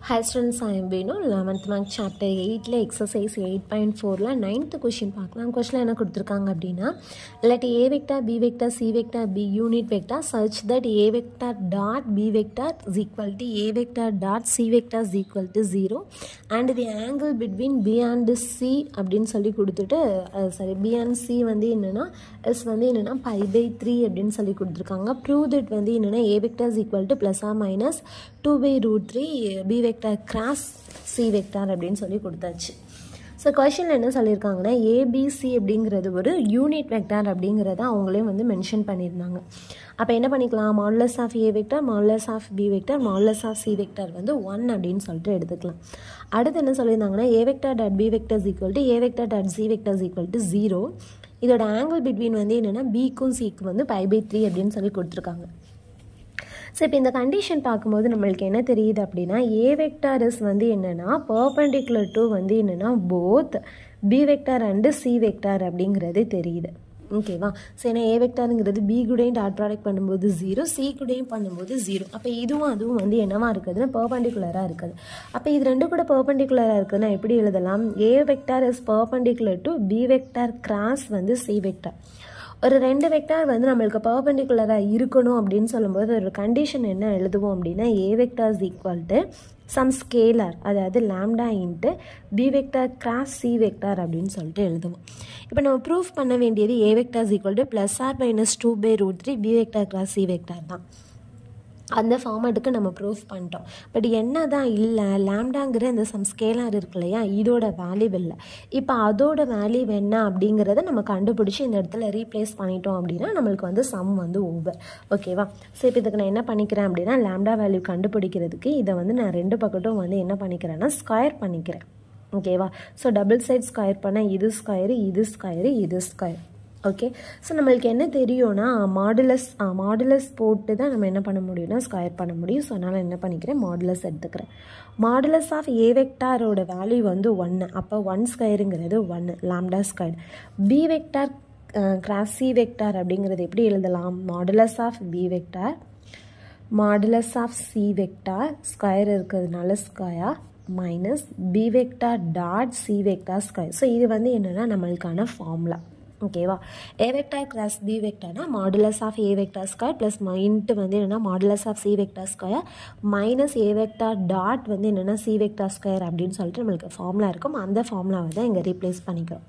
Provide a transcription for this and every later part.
high students I'm வேணும் eleventh மேக் chapter எயிட்டில் எக்ஸசைஸ் எயிட் பாயிண்ட் ஃபோரில் நைன்த்து கொஷின் பார்க்கலாம் கொஷினில் என்ன கொடுத்துருக்காங்க அப்படின்னா இல்லாட்டி A vector B vector C vector B unit vector சர்ச் that A vector dot B vector is equal to A vector dot C vector is equal to zero and the angle between B and C அப்படின்னு சொல்லி கொடுத்துட்டு sorry B and C வந்து என்னென்னா S வந்து என்னென்னா by by three அப்படின்னு சொல்லி கொடுத்துருக்காங்க ப்ரூவ் தட் வந்து என்னென்னா A vector is equal to plus or minus two by root three B vector cross C vector அப்படின்னு சொல்லி கொடுத்தாச்சு ஸோ கொஷனில் என்ன சொல்லியிருக்காங்கன்னா ஏபிசி அப்படிங்கிறது ஒரு யூனிட் வெக்டார் அப்படிங்கிறத அவங்களே வந்து மென்ஷன் பண்ணியிருந்தாங்க அப்போ என்ன பண்ணிக்கலாம் modulus of A vector modulus of B vector modulus of C vector வந்து ஒன் அப்படின்னு சொல்லிட்டு எடுத்துக்கலாம் அடுத்து என்ன சொல்லியிருந்தாங்கன்னா A vector dot B vectors equal to A vector dot C vectors equal to zero இதோட ஆங்கிள் பிட்வீன் வந்து என்னென்னா பிக்கும் சிக்கும் வந்து பை பை த்ரீ அப்படின்னு சொல்லி கொடுத்துருக்காங்க ஸோ இப்போ இந்த கண்டிஷன் பார்க்கும்போது நம்மளுக்கு என்ன தெரியுது அப்படின்னா ஏ வெக்டாரஸ் வந்து என்னென்னா பர்பண்டிகுலர் டு வந்து என்னென்னா both B vector and C vector அப்படிங்கிறது தெரியுது ஓகேவா ஸோ ஏன்னா ஏ வெக்டாருங்கிறது பி கூடயும் டாட் ப்ராடக்ட் பண்ணும்போது ஜீரோ சி கூடயும் பண்ணும்போது ஜீரோ அப்போ இதுவும் அதுவும் வந்து என்னவா இருக்குதுன்னா பர்பண்டிகுலராக இருக்குது அப்போ இது ரெண்டு கூட பர்பண்டிகுலராக இருக்குதுன்னா எப்படி எழுதலாம் A vector is perpendicular to B vector cross வந்து சி வெக்டார் ஒரு ரெண்டு வெக்டார் வந்து நம்மளுக்கு பர்பண்டிகுலராக இருக்கணும் அப்படின்னு சொல்லும்போது ஒரு கண்டிஷன் என்ன எழுதுவோம் அப்படின்னா A vector is equal to some scalar அதாவது lambda into B vector cross C vector அப்படின்னு சொல்லிட்டு எழுதுவோம் இப்போ நம்ம ப்ரூஃப் பண்ண வேண்டியது A vector is equal to plus or minus two by root three B vector cross C vector தான் அந்த ஃபார்மேட்டுக்கு நம்ம ப்ரூஃப் பண்ணிட்டோம் பட் என்ன தான் இல்லை லேம்டாங்கிற இந்த சம் ஸ்கேலார் இருக்கு இல்லையா இதோட வேல்யூ இல்லை இப்போ அதோட வேல்யூ என்ன அப்படிங்கிறத நம்ம கண்டுபிடிச்சி இந்த இடத்துல ரீப்ளேஸ் பண்ணிட்டோம் அப்படின்னா நம்மளுக்கு வந்து சம் வந்து ஓவர் ஓகேவா ஸோ இப்போ இதுக்கு நான் என்ன பண்ணிக்கிறேன் அப்படின்னா லேம்டா வேல்யூ கண்டுபிடிக்கிறதுக்கு இதை வந்து நான் ரெண்டு பக்கட்டும் வந்து என்ன பண்ணிக்கிறேன்னா ஸ்கொயர் பண்ணிக்கிறேன் ஓகேவா ஸோ டபுள் சைட் ஸ்கொயர் பண்ணால் இது ஸ்கொயரு இது ஸ்கொயரு இது ஸ்கொயர் ஓகே ஸோ நம்மளுக்கு என்ன தெரியும்னா மாடுலஸ் மாடுலஸ் போட்டு தான் நம்ம என்ன பண்ண முடியும்னா ஸ்கொயர் பண்ண முடியும் ஸோ அதனால் என்ன பண்ணிக்கிறேன் மாடுலஸ் எடுத்துக்கிறேன் மாடுலஸ் ஆஃப் ஏ வெக்டாரோட வேல்யூ வந்து ஒன்று அப்போ ஒன் ஸ்கொயருங்கிறது ஒன்று lambda square B vector cross C vector அப்படிங்கிறது எப்படி எழுதலாம் modulus of B vector modulus of C vector square இருக்கிறதுனால square minus B vector dot C vector square so இது வந்து என்னென்னா நம்மளுக்கான ஃபார்முலா ஓகேவா ஏ வெக்டார் கிராஸ் பி வெக்டார்னா modulus of A vector square plus into வந்து என்னென்னா modulus of C vector square minus A vector dot வந்து என்னென்னா சி வெக்டார் ஸ்கொயர் அப்படின்னு சொல்லிட்டு நம்மளுக்கு ஃபார்முலா இருக்கும் அந்த ஃபார்முலாவை தான் இங்கே ரீப்ளேஸ் பண்ணிக்கிறோம்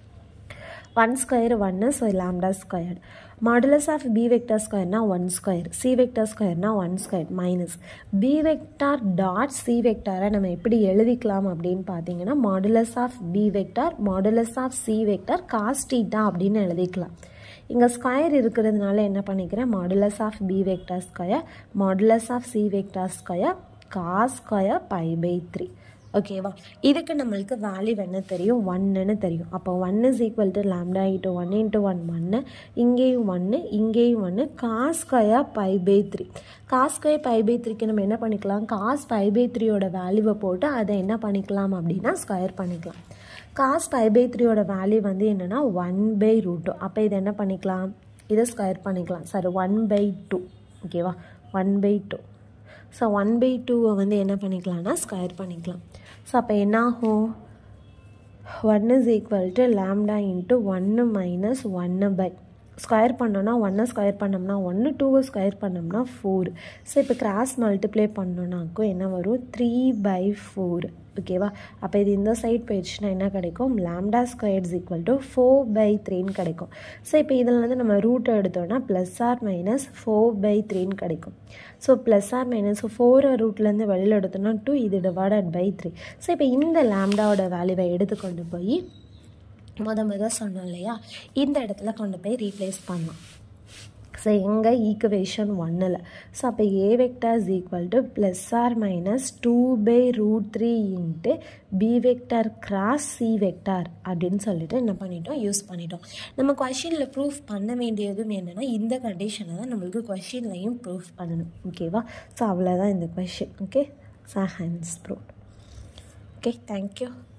ஒன் ஸ்கொயர் ஒன்று so lambda square modulus of B vector ஸ்கொயர்னா ஒன் ஸ்கொயர் சி வெக்டார் ஸ்கொயர்னா one square minus B vector dot C வெக்டாரை நம்ம எப்படி எழுதிக்கலாம் அப்படின்னு பார்த்தீங்கன்னா modulus of B vector modulus of C vector cos theta அப்படின்னு எழுதிக்கலாம் இங்கே ஸ்கொயர் இருக்கிறதுனால என்ன பண்ணிக்கிறேன் modulus of B vector square modulus of C vector square cos square pi by three ஓகேவா இதுக்கு நம்மளுக்கு வேல்யூ என்ன தெரியும் ஒன்னுன்னு தெரியும் அப்போ one is equal to lambda into one into one ஒன்று இங்கேயும் ஒன்று இங்கேயும் ஒன்று காஸ் ஸ்கொயர் பை பை த்ரீ காஸ் ஸ்கொயர் பை பை த்ரீக்கு நம்ம என்ன பண்ணிக்கலாம் காஸ் பை பை த்ரீயோட வேல்யூவை போட்டு அதை என்ன பண்ணிக்கலாம் அப்படின்னா ஸ்கொயர் பண்ணிக்கலாம் காஸ் பை பை த்ரீயோட வேல்யூ வந்து என்னென்னா ஒன் பை ரூட் டூ அப்போ இதை என்ன பண்ணிக்கலாம் இதை ஸ்கொயர் பண்ணிக்கலாம் சாரி ஒன் பை டூ ஓகேவா one by two so one by டூவை வந்து என்ன பண்ணிக்கலாம்னா ஸ்கொயர் பண்ணிக்கலாம் ஸோ அப்போ என்ன ஆகும் one is equal to lambda into ஒன்று மைனஸ் ஒன்று பை ஸ்கொயர் பண்ணோன்னா ஒன்னை ஸ்கொயர் பண்ணோம்னா ஒன்று டூவை ஸ்கொயர் பண்ணோம்னா ஃபோர் ஸோ இப்போ கிராஸ் மல்டிப்ளை பண்ணோன்னாக்கும் என்ன வரும் த்ரீ பை ஃபோர் ஓகேவா அப்போ இது இந்த சைட் போயிடுச்சுன்னா என்ன கிடைக்கும் lambda square is equal to four by த்ரீன்னு கிடைக்கும் ஸோ இப்போ இதில் வந்து நம்ம ரூட் எடுத்தோம்னா plus or minus four by த்ரீன்னு கிடைக்கும் so plus or minus four ரூட்லேருந்து வெளியில் எடுத்தோம்னா டூ இது டிவைடட் பை த்ரீ ஸோ இப்போ இந்த லேம்டாவோட வேல்யூவை எடுத்துக்கொண்டு போய் முத முத சொன்னோம் இல்லையா இந்த இடத்துல கொண்டு போய் ரீப்ளேஸ் பண்ணலாம் ஸோ எங்கே ஈக்குவேஷன் ஒன்னில் ஸோ அப்போ A vector is equal to plus or minus two by root three into B vector cross C vector அப்படின்னு சொல்லிட்டு என்ன பண்ணிட்டோம் யூஸ் பண்ணிட்டோம் நம்ம கொஷினில் ப்ரூஃப் பண்ண வேண்டியதும் என்னென்னா இந்த கண்டிஷனை தான் நம்மளுக்கு கொஷின்லையும் ப்ரூஃப் பண்ணணும் ஓகேவா ஸோ அவ்வளோதான் இந்த question okay so hence proof okay thank you